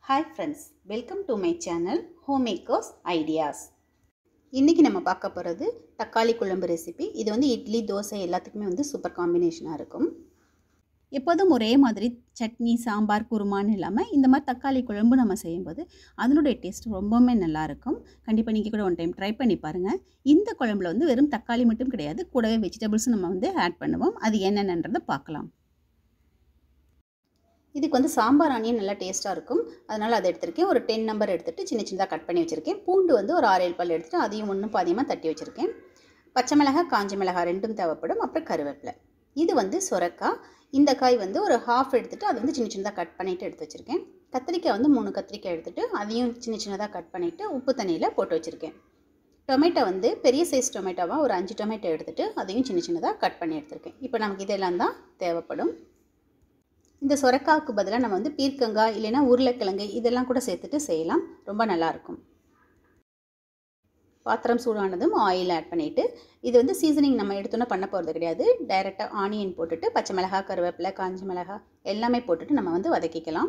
hi friends welcome to my channel home makers ideas இன்றைக்கி நம்ம பார்க்க போகிறது தக்காளி குழம்பு ரெசிபி இது வந்து இட்லி தோசை எல்லாத்துக்குமே வந்து சூப்பர் காம்பினேஷனாக இருக்கும் எப்போதும் ஒரே மாதிரி சட்னி சாம்பார் குருமான்னு இல்லாமல் இந்த மாதிரி தக்காளி குழம்பு நம்ம செய்யும்போது அதனுடைய டேஸ்ட் ரொம்பவுமே நல்லாயிருக்கும் கண்டிப்பாக நீங்கள் கூட ஒன் டைம் ட்ரை பண்ணி பாருங்கள் இந்த குழம்புல வந்து வெறும் தக்காளி மட்டும் கிடையாது கூடவே வெஜிடபிள்ஸும் நம்ம வந்து ஆட் பண்ணுவோம் அது என்னென்னன்றதை பார்க்கலாம் இதுக்கு வந்து சாம்பார் ஆனியன் நல்லா டேஸ்ட்டாக இருக்கும் அதனால் அதை எடுத்திருக்கேன் ஒரு டென் நம்பர் எடுத்துகிட்டு சின்ன சின்னதாக கட் பண்ணி வச்சுருக்கேன் பூண்டு வந்து ஒரு ஆறு ஏழு பல் எடுத்துகிட்டு அதையும் ஒன்றும் பாதியமாக தட்டி வச்சுருக்கேன் பச்சை மிளகாய் காஞ்ச மிளகாய் ரெண்டும் தேவைப்படும் அப்புறம் கருவேப்பிலை இது வந்து சொரக்காய் இந்த காய் வந்து ஒரு ஹாஃப் எடுத்துகிட்டு அதை வந்து சின்ன சின்னதாக கட் பண்ணிவிட்டு எடுத்து வச்சுருக்கேன் கத்திரிக்காய் வந்து மூணு கத்திரிக்காய் எடுத்துகிட்டு அதையும் சின்ன சின்னதாக கட் பண்ணிவிட்டு உப்பு தண்ணியில் போட்டு வச்சுருக்கேன் டொமேட்டோ வந்து பெரிய சைஸ் டொமேட்டோவாக ஒரு அஞ்சு டொமேட்டோ எடுத்துகிட்டு அதையும் சின்ன சின்னதாக கட் பண்ணி எடுத்திருக்கேன் இப்போ நமக்கு இதெல்லாம் தான் தேவைப்படும் இந்த சொரக்காவுக்கு பதிலாக நம்ம வந்து பீர்க்கங்காய் இல்லைன்னா உருளைக்கிழங்கு இதெல்லாம் கூட சேர்த்துட்டு செய்யலாம் ரொம்ப நல்லாயிருக்கும் பாத்திரம் சூடானதும் ஆயில் ஆட் பண்ணிவிட்டு இது வந்து சீசனிங் நம்ம எடுத்தோன்னே பண்ண போகிறது கிடையாது டைரெக்டாக ஆனியன் போட்டுட்டு பச்சை மிளகாய் கருவேப்பிலை காஞ்ச மிளகாய் எல்லாமே போட்டுட்டு நம்ம வந்து வதக்கிக்கலாம்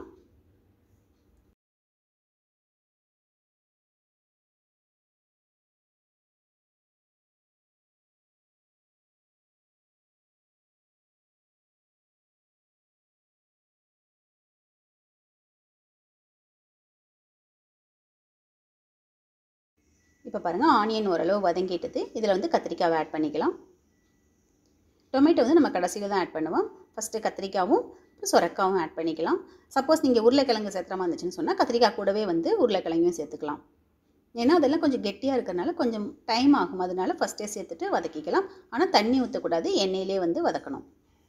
இப்போ பாருங்கள் ஆனியன் ஓரளவு வதங்கிட்டது இதில் வந்து கத்திரிக்காவை ஆட் பண்ணிக்கலாம் டொமேட்டோ வந்து நம்ம கடைசியில் தான் ஆட் பண்ணுவோம் ஃபஸ்ட்டு கத்திரிக்காவும் சொரக்காவும் ஆட் பண்ணிக்கலாம் சப்போஸ் நீங்கள் உருளைக்கிழங்கு சேர்த்துற மாதிரி இருந்துச்சுன்னு சொன்னால் கத்திரிக்காய் கூடவே வந்து உருளைக்கிழங்கையும் சேர்த்துக்கலாம் ஏன்னா அதெல்லாம் கொஞ்சம் கெட்டியாக இருக்கிறனால கொஞ்சம் டைம் ஆகும் அதனால ஃபஸ்ட்டே சேர்த்துட்டு வதக்கிக்கலாம் ஆனால் தண்ணி ஊற்றக்கூடாது எண்ணெயிலே வந்து வதக்கணும்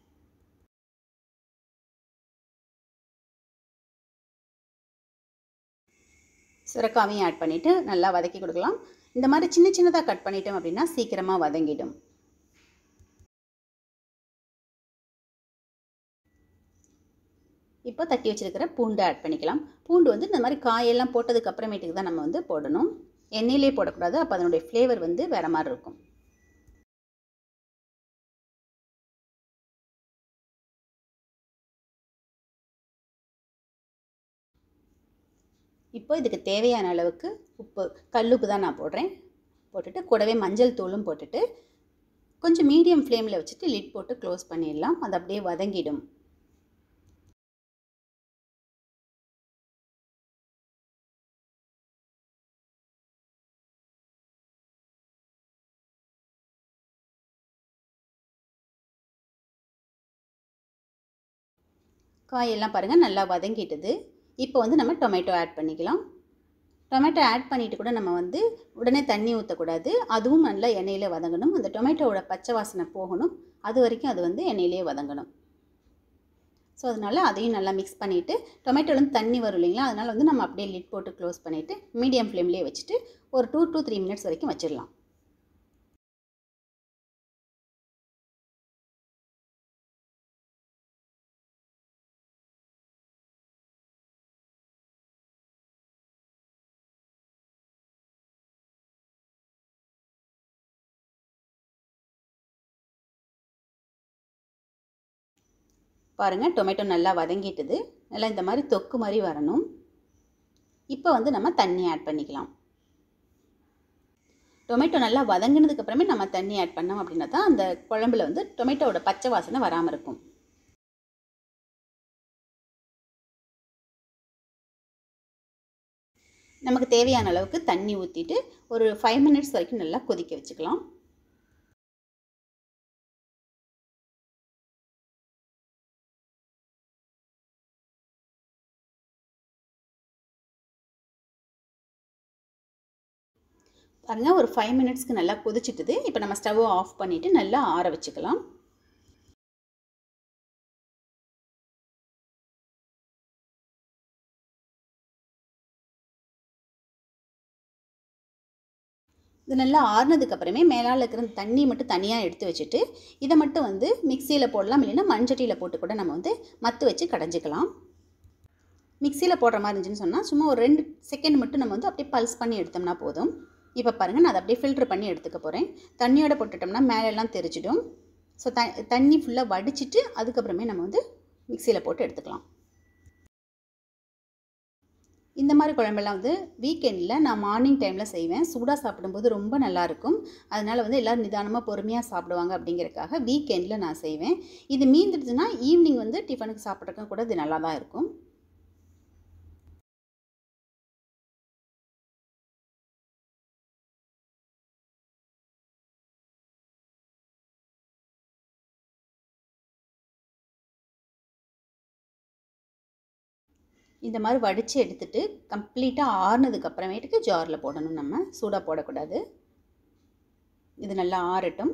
சுரக்காவையும் ஆட் பண்ணிவிட்டு நல்லா வதக்கி கொடுக்கலாம் இந்த மாதிரி சின்ன சின்னதாக கட் பண்ணிட்டோம் அப்படின்னா சீக்கிரமாக வதங்கிடும் இப்போ தட்டி வச்சுருக்கிற பூண்டு ஆட் பண்ணிக்கலாம் பூண்டு வந்து இந்த மாதிரி காயெல்லாம் போட்டதுக்கு அப்புறமேட்டுக்கு தான் நம்ம வந்து போடணும் எண்ணெயிலே போடக்கூடாது அப்போ அதனுடைய ஃப்ளேவர் வந்து வேறு மாதிரி இருக்கும் இப்போ இதுக்கு தேவையான அளவுக்கு உப்பு கல்லுப்பு தான் நான் போடுறேன் போட்டுட்டு கூடவே மஞ்சள் தூளும் போட்டுட்டு கொஞ்சம் மீடியம் ஃப்ளேமில் வச்சுட்டு லிட் போட்டு க்ளோஸ் பண்ணிடலாம் அது அப்படியே வதங்கிடும் காயெல்லாம் பாருங்கள் நல்லா வதங்கிட்டுது இப்போ வந்து நம்ம டொமேட்டோ ஆட் பண்ணிக்கலாம் டொமேட்டோ ஆட் பண்ணிவிட்டு கூட நம்ம வந்து உடனே தண்ணி ஊற்றக்கூடாது அதுவும் நல்லா எண்ணெயில் வதங்கணும் அந்த டொமேட்டோவோட பச்சை வாசனை போகணும் அது வரைக்கும் அது வந்து எண்ணெயிலே வதங்கணும் ஸோ அதனால் அதையும் நல்லா மிக்ஸ் பண்ணிவிட்டு டொமேட்டோலேருந்து தண்ணி வரும் இல்லைங்களா அதனால் வந்து நம்ம அப்படியே லிட் போட்டு க்ளோஸ் பண்ணிவிட்டு மீடியம் ஃப்ளேம்லேயே வச்சுட்டு ஒரு டூ டூ த்ரீ மினிட்ஸ் வரைக்கும் வச்சிடலாம் பாருங்கள் டொமேட்டோ நல்லா வதங்கிட்டுது நல்லா இந்த மாதிரி தொக்கு மாதிரி வரணும் இப்போ வந்து நம்ம தண்ணி ஆட் பண்ணிக்கலாம் டொமேட்டோ நல்லா வதங்கினதுக்கு அப்புறமே நம்ம தண்ணி ஆட் பண்ணோம் அப்படின்னா தான் அந்த குழம்புல வந்து டொமேட்டோவோட பச்சை வாசனை வராமல் இருக்கும் நமக்கு தேவையான அளவுக்கு தண்ணி ஊற்றிட்டு ஒரு ஃபைவ் மினிட்ஸ் வரைக்கும் நல்லா கொதிக்க வச்சுக்கலாம் பாருங்கள் ஒரு ஃபைவ் மினிட்ஸ்க்கு நல்லா கொதிச்சிட்டுது இப்போ நம்ம ஸ்டவ்வை ஆஃப் பண்ணிவிட்டு நல்லா ஆற வச்சுக்கலாம் இது நல்லா ஆறுனதுக்கு அப்புறமே மேலால் இருக்கிற தண்ணி மட்டும் தனியாக எடுத்து வச்சுட்டு இதை மட்டும் வந்து மிக்சியில் போடலாம் இல்லைன்னா மண்சட்டியில் போட்டு கூட நம்ம வந்து மத்து வச்சு கடைஞ்சிக்கலாம் மிக்சியில் போடுற மாதிரி இருந்துச்சுன்னு சொன்னால் சும்மா ஒரு ரெண்டு செகண்ட் மட்டும் நம்ம வந்து அப்படியே பல்ஸ் பண்ணி எடுத்தோம்னா போதும் இப்போ பாருங்கள் நான் அதை அப்படியே ஃபில்ட்ரு பண்ணி எடுத்துக்க போகிறேன் தண்ணியோட போட்டுட்டோம்னா மேலெல்லாம் தெரிச்சிடும் ஸோ த தண்ணி ஃபுல்லாக வடிச்சிட்டு அதுக்கப்புறமே நம்ம வந்து மிக்சியில் போட்டு எடுத்துக்கலாம் இந்த மாதிரி குழம்பெல்லாம் வந்து வீக்கெண்டில் நான் மார்னிங் டைமில் செய்வேன் சூடாக சாப்பிடும்போது ரொம்ப நல்லாயிருக்கும் அதனால் வந்து எல்லோரும் நிதானமாக பொறுமையாக சாப்பிடுவாங்க அப்படிங்கிறதுக்காக வீக்கெண்டில் நான் செய்வேன் இது மீந்துடுச்சுன்னா ஈவினிங் வந்து டிஃபனுக்கு சாப்பிட்றதுக்கும் கூட இது நல்லா தான் இருக்கும் இந்த மாதிரி வடித்து எடுத்துட்டு கம்ப்ளீட்டாக ஆறுனதுக்கு அப்புறமேட்டுக்கு ஜாரில் போடணும் நம்ம சூடாக போடக்கூடாது இது நல்லா ஆறட்டும்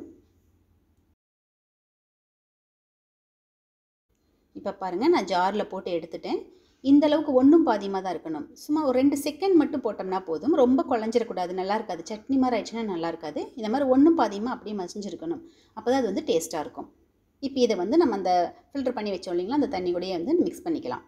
இப்போ பாருங்கள் நான் ஜாரில் போட்டு எடுத்துட்டேன் இந்த அளவுக்கு ஒன்றும் பாதியமாக தான் இருக்கணும் சும்மா ஒரு ரெண்டு செகண்ட் மட்டும் போட்டோம்னா போதும் ரொம்ப குழஞ்சிடக்கூடாது நல்லா இருக்காது சட்னி மாதிரி ஆயிடுச்சுன்னா நல்லா இருக்காது இந்த மாதிரி ஒன்றும் பாதியமாக அப்படியே மசிஞ்சிருக்கணும் அப்போ தான் அது வந்து டேஸ்ட்டாக இருக்கும் இப்போ இதை வந்து நம்ம அந்த ஃபில்டர் பண்ணி வச்சோம் இல்லைங்களா அந்த தண்ணி கூடயே வந்து மிக்ஸ் பண்ணிக்கலாம்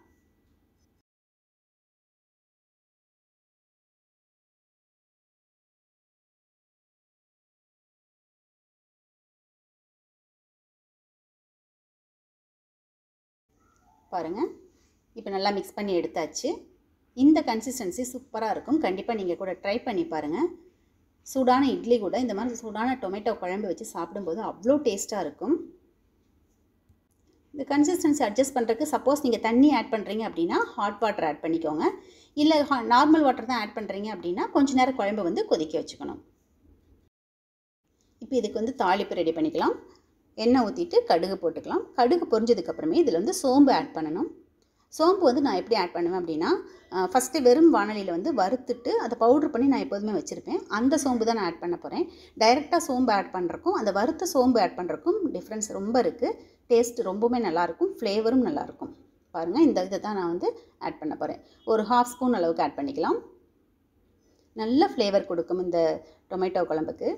பாருங்கள் இப்போ நல்லா மிக்ஸ் பண்ணி எடுத்தாச்சு இந்த கன்சிஸ்டன்சி சூப்பராக இருக்கும் கண்டிப்பாக நீங்கள் கூட ட்ரை பண்ணி பாருங்கள் சூடான இட்லி கூட இந்த மாதிரி சூடான டொமேட்டோ குழம்பு வச்சு சாப்பிடும்போது அவ்வளோ டேஸ்ட்டாக இருக்கும் இந்த கன்சிஸ்டன்சி அட்ஜஸ்ட் பண்ணுறதுக்கு சப்போஸ் நீங்கள் தண்ணி ஆட் பண்ணுறீங்க அப்படின்னா ஹாட் வாட்டர் ஆட் பண்ணிக்கோங்க இல்லை நார்மல் வாட்டர் தான் ஆட் பண்ணுறீங்க அப்படின்னா கொஞ்ச நேரம் குழம்பு வந்து கொதிக்க வச்சுக்கணும் இப்போ இதுக்கு வந்து தாளிப்பு ரெடி பண்ணிக்கலாம் எண்ணெய் ஊற்றிட்டு கடுகு போட்டுக்கலாம் கடுகு பொரிஞ்சதுக்கப்புறமே இதில் வந்து சோம்பு ஆட் பண்ணணும் சோம்பு வந்து நான் எப்படி ஆட் பண்ணுவேன் அப்படின்னா ஃபஸ்ட்டு வெறும் வானலியில் வந்து வறுத்துட்டு அதை பவுட்ரு பண்ணி நான் எப்போதுமே வச்சுருப்பேன் அந்த சோம்பு தான் நான் ஆட் பண்ண போகிறேன் டைரெக்டாக சோம்பு ஆட் பண்ணுறக்கும் அந்த வறுத்த சோம்பு ஆட் பண்ணுறக்கும் டிஃப்ரென்ஸ் ரொம்ப இருக்குது டேஸ்ட் ரொம்பவுமே நல்லாயிருக்கும் ஃப்ளேவரும் நல்லாயிருக்கும் பாருங்கள் இந்த இதை தான் நான் வந்து ஆட் பண்ண போகிறேன் ஒரு ஹாஃப் ஸ்பூன் அளவுக்கு ஆட் பண்ணிக்கலாம் நல்ல ஃப்ளேவர் கொடுக்கும் இந்த டொமேட்டோ குழம்புக்கு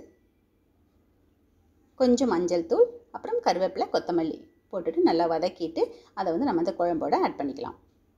கொஞ்சம் மஞ்சள் தூள் அப்புறம் கருவேப்பிலை கொத்தமல்லி போட்டுட்டு நல்லா வதக்கிட்டு அதை வந்து நம்ம அந்த குழம்போட ஆட் பண்ணிக்கலாம்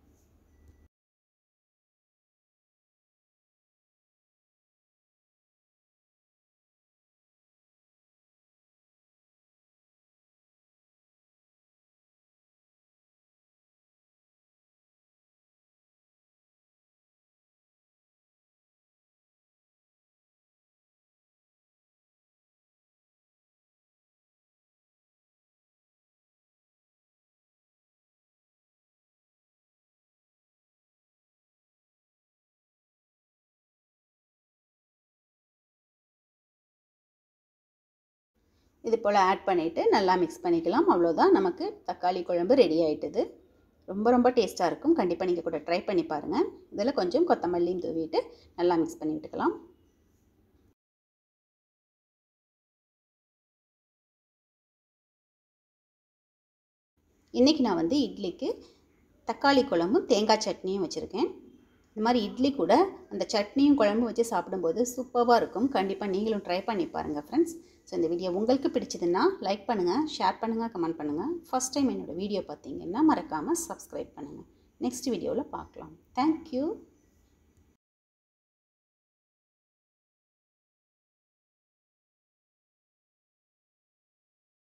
இது போல் ஆட் பண்ணிவிட்டு நல்லா மிக்ஸ் பண்ணிக்கலாம் அவ்வளோதான் நமக்கு தக்காளி குழம்பு ரெடி ஆகிட்டுது ரொம்ப ரொம்ப டேஸ்ட்டாக இருக்கும் கண்டிப்பாக நீங்கள் கூட ட்ரை பண்ணி பாருங்கள் இதில் கொஞ்சம் கொத்தமல்லியும் தூவிட்டு நல்லா மிக்ஸ் பண்ணி விட்டுக்கலாம் இன்றைக்கி நான் வந்து இட்லிக்கு தக்காளி குழம்பும் தேங்காய் சட்னியும் வச்சுருக்கேன் இந்த மாதிரி இட்லி கூட அந்த சட்னியும் குழம்பும் வச்சு சாப்பிடும்போது சூப்பராக இருக்கும் கண்டிப்பாக நீங்களும் ட்ரை பண்ணி பாருங்கள் ஃப்ரெண்ட்ஸ் ஸோ இந்த வீடியோ உங்களுக்கு பிடிச்சதுன்னா லைக் பண்ணுங்கள் ஷேர் பண்ணுங்கள் கமெண்ட் பண்ணுங்கள் ஃபஸ்ட் டைம் என்னோடய வீடியோ பார்த்தீங்கன்னா மறக்காமல் சப்ஸ்கிரைப் பண்ணுங்கள் நெக்ஸ்ட் வீடியோவில் பார்க்கலாம் தேங்க்யூ